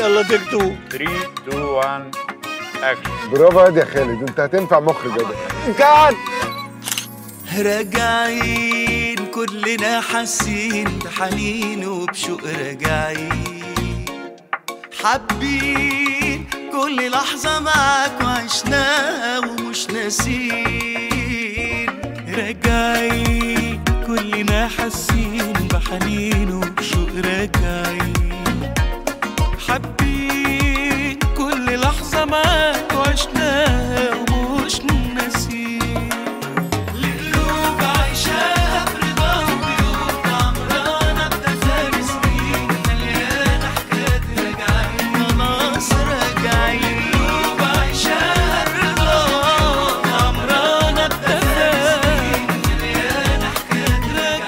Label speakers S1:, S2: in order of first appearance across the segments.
S1: يلا تيك تو
S2: 3 2 1 اكشن
S3: برافو يا واد يا خالد انت هتنفع مخرج يا ده كات
S4: راجعين كلنا حاسين بحنين وبشوق راجعين حابين كل لحظة معاك وعشناها ومش ناسين راجعين كلنا حاسين بحنين وبشوق راجعين حابين كل لحظة معاك وعشناها ومش ناسين القلوب عايشاها برضا وبيوت عمرانة بتفارق سنين مليانة حكايات راجعين خلاص راجعين القلوب عايشاها برضا عمرانة بتفارق سنين مليانة حكايات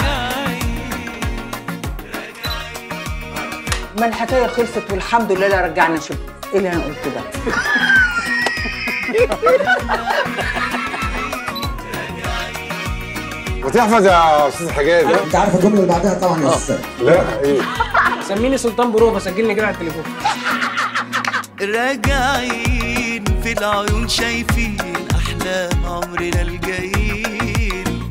S4: راجعين
S5: ما الحكايه خلصت والحمد لله لا رجعنا شغل ايه اللي انا قلته ده
S3: وتحفظ يا استاذ حجاز ها؟
S6: انت عارف الجمله اللي بعدها طبعا يا استاذ
S3: لا ايه
S1: سميني سلطان بروفا سجلني كده على التليفون
S4: راجعين في العيون شايفين احلام عمرنا الجايين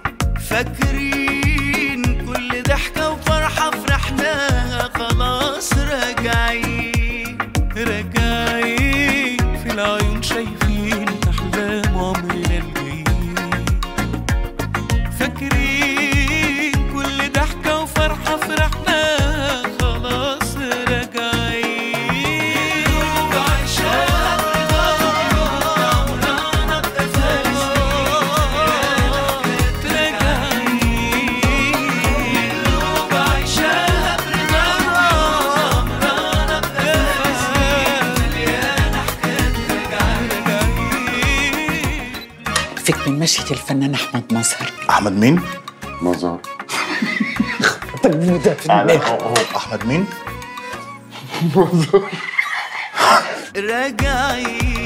S4: فاكرين كل ضحكه وفرحه فرحناها خلاص راجعين راجعين في العيون شايفين احلام عمرنا الجايين فاكرين كل ضحكه وفرحه فرحناها خلاص راجعين وعايشاها برضا عمرنا بتفارق راجعين وعايشاها برضا عمرنا بتفارق مليانة حكايات راجعين
S5: فيك من مشية الفنان احمد مظهر
S7: احمد مين؟
S3: مظهر
S7: احمد مين؟
S4: راجعين